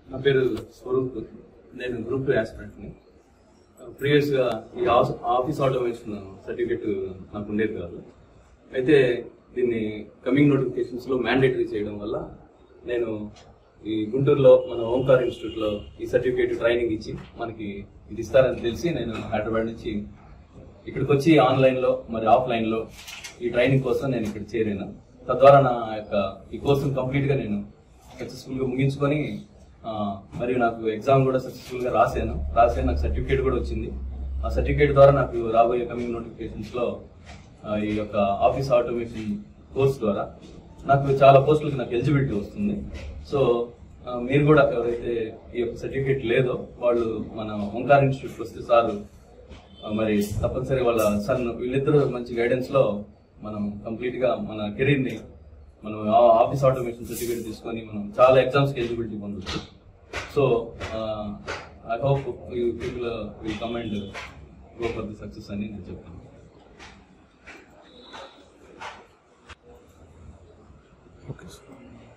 నా పేరు స్వరూప్ నేను గ్రూప్ టూ ఆస్పిరెంట్ని ప్రీవియస్గా ఈ ఆఫ్- ఆఫీస్ ఆటోమేషన్ సర్టిఫికేట్ నాకు ఉండేది కాదు అయితే దీన్ని కమింగ్ నోటిఫికేషన్స్లో మ్యాండేటరీ చేయడం వల్ల నేను ఈ గుంటూరులో మన ఓంకార్ ఇన్స్టిట్యూట్లో ఈ సర్టిఫికేట్ ట్రైనింగ్ ఇచ్చి మనకి ఇది ఇస్తారని తెలిసి నేను హైదరాబాద్ నుంచి ఇక్కడికి వచ్చి ఆన్లైన్లో మరి ఆఫ్లైన్లో ఈ ట్రైనింగ్ కోసం నేను ఇక్కడ చేరాను తద్వారా నా యొక్క ఈ కోర్సును కంప్లీట్గా నేను సక్సెస్ఫుల్గా ముగించుకొని ఆ, మరియు నాకు ఎగ్జామ్ కూడా సక్సెస్ఫుల్గా రాశాను రాశాను నాకు సర్టిఫికేట్ కూడా వచ్చింది ఆ సర్టిఫికేట్ ద్వారా నాకు రాబోయే కమింగ్ నోటిఫికేషన్స్లో ఆ, ఈ యొక్క ఆఫీస్ ఆటోమేషన్ కోర్స్ ద్వారా నాకు చాలా పోస్టులకు నాకు ఎలిజిబిలిటీ వస్తుంది సో ఆ, మీరు కూడా ఎవరైతే ఈ యొక్క సర్టిఫికేట్ లేదో వాళ్ళు మన ఓంకార్ ఇన్స్టిట్యూట్ వస్తే సార్ ఆ, మరి తప్పనిసరి వాళ్ళ సన్ వీళ్ళిద్దరూ మంచి గైడెన్స్ లో మనం కంప్లీట్ గా మన కెరీర్ ని మనం ఆ- ఆఫీస్ ఆటోమేషన్ సర్టిఫికేట్ తీసుకొని మనం చాలా ఎగ్జామ్స్ కి ఎలిజిబిలిటీ పొందొచ్చు so I hope you people will come and go for the success అని నేను చెప్తాను ఓకే సార్